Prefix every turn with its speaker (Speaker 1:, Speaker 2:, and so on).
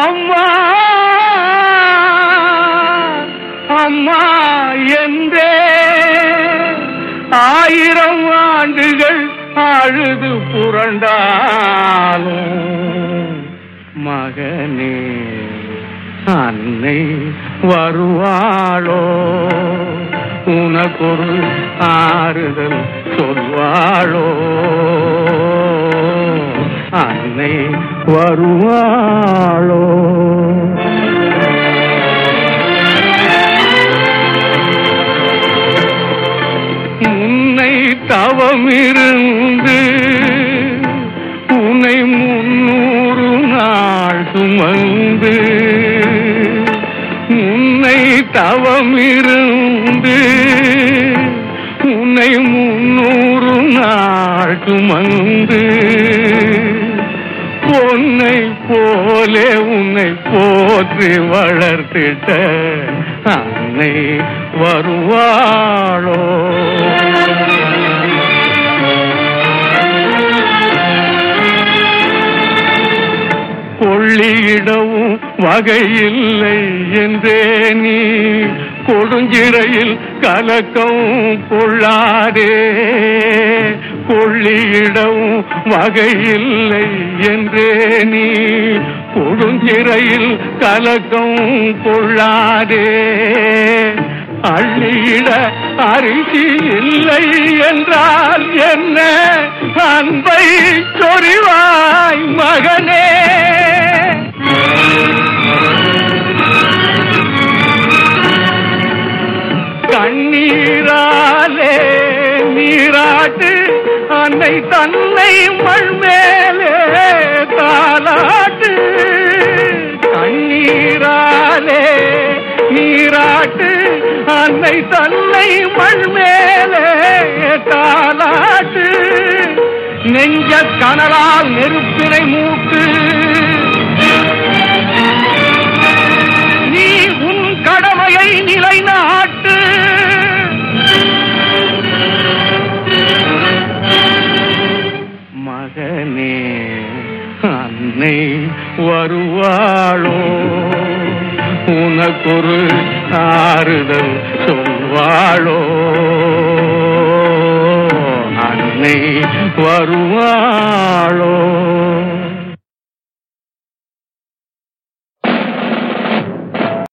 Speaker 1: அம்மா அம்மா என்றே ஆயிரம் ஆண்டுகள் அழுது புரண்டாலும் மகனே அன்னை வருவாளோ உனக்கொரு ஆறுதல் சொல்வாளோ அன்னை வருவாளோ உன்னை தவமிருந்து உன்னை முன்னூறு நாள் சுமந்து உன்னை தவமிருந்து உன்னை முன்னூறு நாள் சுமந்து பொன்னை போலே உன்னை போற்றி வளர்த்திட்ட அன்னை வருவாளோ கொள்ளியிடவும் வகையில்லை என்றே நீ கொடுஞ்சிறையில் கலக்கவும் கொள்ளாதே கொள்ளியிடவும் வகையில்லை என்றே நீ கொடுஞ்சிறையில் கலக்கவும் கொள்ளாதே அள்ளியிட அரிசி இல்லை என்றால் என்ன அன்பை சொறிவாய் மகனே கண்ணீராலே நீராட்டு அன்னை தன்னை மண் மேலே தாலாட்டு கண்ணீராலே நீராட்டு அன்னை தன்னை மண் மேலே தாலாட்டு நெஞ்ச கனலால் நெருப்பினை மூட்டு நீ உன் கடமையை நிலைநாட்டு மகனே அன்னை வருவாளோ உனக்கொரு ஆறுதல் சொல்வாளோ அன்னை வருவாளோ